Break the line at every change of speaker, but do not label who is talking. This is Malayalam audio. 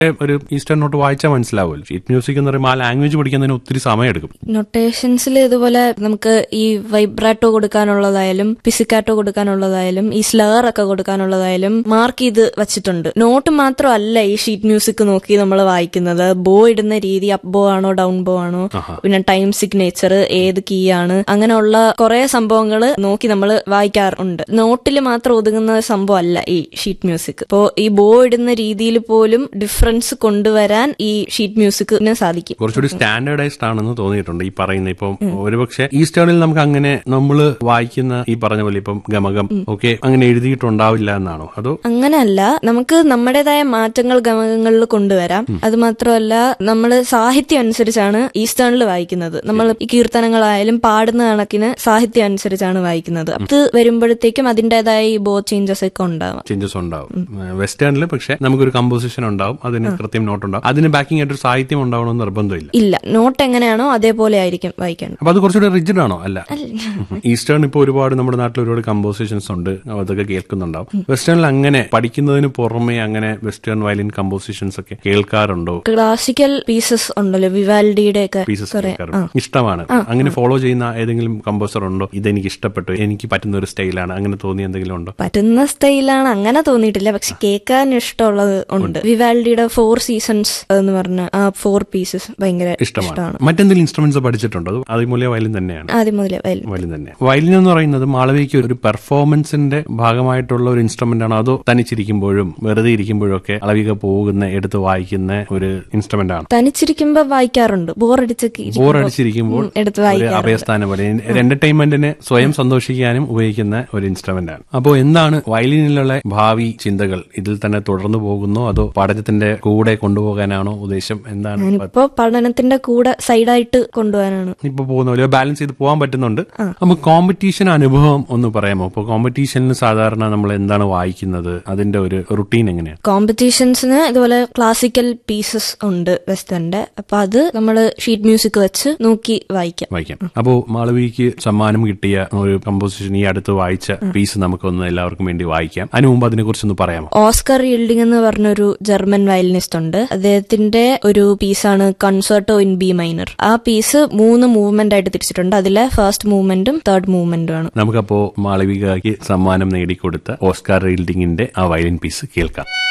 ഒരു ഈസ്റ്റേൺ നോട്ട് വായിച്ചാൽ മനസ്സിലാവുമല്ലോ ഷീറ്റ് മ്യൂസിക് എന്ന് പറയുമ്പോൾ ആ ലാംഗ്വേജ് പഠിക്കുന്നതിന് ഒത്തിരി സമയമെടുക്കും
നൊട്ടേഷൻസിൽ ഇതുപോലെ നമുക്ക് ഈ വൈബ്രാറ്റോ കൊടുക്കാനുള്ളതായാലും പിസിക്കാറ്റോ കൊടുക്കാനുള്ളതായാലും ഈ സ്ലർ ഒക്കെ കൊടുക്കാനുള്ളതായാലും മാർക്ക് ചെയ്ത് വെച്ചിട്ടുണ്ട് നോട്ട് മാത്രമല്ല ഈ ഷീറ്റ് മ്യൂസിക് നോക്കി നമ്മൾ വായിക്കുന്നത് ബോ ഇടുന്ന രീതി അപ്പ് ബോ ആണോ ഡൗൺ ബോ ആണോ പിന്നെ ടൈം സിഗ്നേച്ചർ ഏത് കീ ആണ് അങ്ങനെയുള്ള കുറെ സംഭവങ്ങൾ നോക്കി നമ്മൾ വായിക്കാറുണ്ട് നോട്ടിൽ മാത്രം ഒതുങ്ങുന്ന സംഭവം അല്ല ഈ ഷീറ്റ് മ്യൂസിക് ഇപ്പോ ഈ ബോ ഇടുന്ന രീതിയിൽ പോലും ഡിഫറൻസ് കൊണ്ടുവരാൻ ഈ ഷീറ്റ് മ്യൂസിക്കിന് സാധിക്കും
കുറച്ചുകൂടി സ്റ്റാൻഡേർഡൈസ്ഡ് ആണെന്ന് തോന്നിയിട്ടുണ്ട് ഈ പറയുന്ന ഇപ്പം ഒരുപക്ഷെ ഈസ്റ്റേണിൽ നമുക്ക് അങ്ങനെ നമ്മൾ വായിക്കുന്ന ഈ പറഞ്ഞ പോലെ ഇപ്പം ഗമകം ഒക്കെ അങ്ങനെ എഴുതിയിട്ടുണ്ടാവില്ല എന്നാണോ അതോ
അങ്ങനെയല്ല നമുക്ക് നമ്മുടേതായ മാറ്റങ്ങൾ ഗമകങ്ങളിൽ കൊണ്ടുവരാം അത് മാത്രമല്ല നമ്മൾ സാഹിത്യം അനുസരിച്ചാണ് ഈസ്റ്റേണിൽ വായിക്കുന്നത് നമ്മൾ ഈ കീർത്തനങ്ങളായാലും പാടുന്ന കണക്കിന് സാഹിത്യം അനുസരിച്ചാണ് വായിക്കുന്നത് അത് വരുമ്പോഴത്തേക്കും അതിന്റേതായ ഈ ബോ ചേഞ്ചസ് ഒക്കെ ഉണ്ടാവാം
ചേഞ്ചസ് ഉണ്ടാവും വെസ്റ്റേണിൽ പക്ഷെ നമുക്കൊരു കമ്പോസിഷൻ ഉണ്ടാവും അതിന് കൃത്യം നോട്ട് ഉണ്ടാവും അതിന് ബാക്കിംഗ് ആയിട്ട് ഒരു സാഹിത്യം ഉണ്ടാവണമെന്ന് നിർബന്ധമില്ല
ഇല്ല നോട്ട് എങ്ങനെയാണോ അതേപോലെ ആയിരിക്കും വായിക്കേണ്ടത്
അപ്പൊ അത് കുറച്ചുകൂടി റിജിഡ് ആണോ അല്ല ഈസ്റ്റേൺ ഇപ്പോൾ ഒരുപാട് നമ്മുടെ നാട്ടിൽ ഒരുപാട് കമ്പോസിഷൻസ് ഉണ്ട് അതൊക്കെ കേൾക്കുന്നുണ്ടാവും വെസ്റ്റേണിൽ അങ്ങനെ പഠിക്കുന്നതിന് പുറമെ അങ്ങനെ വെസ്റ്റേൺ വയലിൻ കമ്പോസിഷൻസ് ഒക്കെ കേൾക്കാറുണ്ടോ
ക്ലാസിക്കൽ പീസസ് ഉണ്ടല്ലോ വിവാൽഡിയുടെ ഒക്കെ
പീസസ്
കുറെ
കേൾക്കാറുണ്ട് ഇഷ്ടമാണ് അങ്ങനെ ഫോളോ ചെയ്യുന്ന ഏതെങ്കിലും കമ്പോസർ ഉണ്ടോ ഇതെനിക്ക് ഇഷ്ടപ്പെട്ടു എനിക്ക് പറ്റുന്ന ഒരു സ്റ്റൈലാണ് അങ്ങനെ തോന്നി എന്തെങ്കിലും ഉണ്ടോ
പറ്റുന്ന സ്റ്റൈലാണ് അങ്ങനെ തോന്നിയിട്ടില്ല പക്ഷെ കേൾക്കാൻ ഇഷ്ടമുള്ളത് ഉണ്ട് വിവാൽഡിയുടെ ഫോർ സീസൺസ് എന്ന് പറഞ്ഞ ആ ഫോർ പീസസ് ഭയങ്കര
ഇഷ്ടമാണ് മറ്റെന്തെങ്കിലും ഇൻസ്ട്രുമെന്റ്സ് പഠിച്ചിട്ടുണ്ടോ അത് അതുമൂല്യ വയലിൻ തന്നെയാണ്
ആദ്യം മുതലേ വയലിൻ
വയലിൻ തന്നെ വയലിൻ എന്ന് പറയുന്നത് മാളവിക്ക് ഒരു പെർഫോമൻസിന്റെ ഭാഗമായിട്ടുള്ള ഒരു ഇൻസ്ട്രുമെന്റ് ആണോ അതോ തനിച്ചിരിക്കുമ്പോഴും വെറുതെ ഇരിക്കുമ്പോഴും ഒക്കെ അളവിക പോകുന്ന എടുത്ത് വായിക്കുന്ന ഒരു ഇൻസ്ട്രുമെന്റ് ആണ്
തനിച്ചിരിക്കുമ്പോ വായിക്കാറുണ്ട് ബോറടിച്ചൊക്കെ ഇരിക്കുമ്പോ
ബോർ അടിച്ചിരിക്കുമ്പോൾ
എടുത്ത്
ഒരു
വായിക്കാറുണ്ട്
അഭയസ്ഥാനം പോലെ ഒരു എന്റർടൈൻമെന്റിനെ സ്വയം സന്തോഷിക്കാനും ഉപയോഗിക്കുന്ന ഒരു ഇൻസ്ട്രുമെന്റ് ആണ് അപ്പോൾ എന്താണ് വയലിനിലുള്ള ഭാവി ചിന്തകൾ ഇതിൽ തന്നെ തുടർന്നു പോകുന്നോ അതോ പഠനത്തിന്റെ കൂടെ കൊണ്ടുപോകാനാണോ ഉദ്ദേശം എന്താണ്
ഞാനിപ്പോ പഠനത്തിന്റെ കൂടെ സൈഡായിട്ട് കൊണ്ടുപോകാനാണ്
ഇപ്പൊ പോകുന്ന പോലെ ബാലൻസ് ചെയ്ത് പോകാൻ പറ്റുന്നുണ്ട് അപ്പൊ കോമ്പറ്റീഷൻ അനുഭവം ഒന്ന് പറയാമോ ഇപ്പൊ കോമ്പറ്റീഷനിൽ സാധാരണ നമ്മൾ എന്താണ് വായിക്കുന്നത് അതിന്റെ ഒരു റുട്ടീൻ എങ്ങനെയാണ്
കോമ്പറ്റീഷൻസിന് ഇതുപോലെ ക്ലാസിക്കൽ പീസസ് ഉണ്ട് വെസ്റ്റേണിന്റെ അപ്പൊ അത് നമ്മൾ ഷീറ്റ് മ്യൂസിക് വെച്ച് നോക്കി വായിക്കാം
വായിക്കാം അപ്പോ മാളവിക്ക് സമ്മാനം കിട്ടിയ ഒരു കമ്പോസിഷൻ ഈ അടുത്ത് വായിച്ച പീസ് നമുക്കൊന്ന് എല്ലാവർക്കും വേണ്ടി വായിക്കാം അതിനു മുമ്പ് അതിനെ കുറിച്ചൊന്ന് പറയാമോ
ഓസ്കർ യിൽഡിംഗ് എന്ന് പറഞ്ഞൊരു ജർമ്മൻ വയലിനിസ്റ്റ് ഉണ്ട് അദ്ദേഹത്തിന്റെ ഒരു പീസാണ് കൺസേർട്ടോ ഇൻ ബി മൈനർ ആ പീസ് മൂന്ന് മൂവ്മെന്റ് ആയിട്ട് തിരിച്ചിട്ടുണ്ട് അതിലെ ഫസ്റ്റ് മൂവ്മെന്റും തേർഡ് മൂവ്മെന്റും ആണ്
നമുക്കപ്പോ മാളവികയ്ക്ക് സമ്മാനം നേടിക്കൊടുത്ത ഓസ്കാർ റീൽഡിങ്ങിന്റെ ആ വയലിൻ പീസ് കേൾക്കാം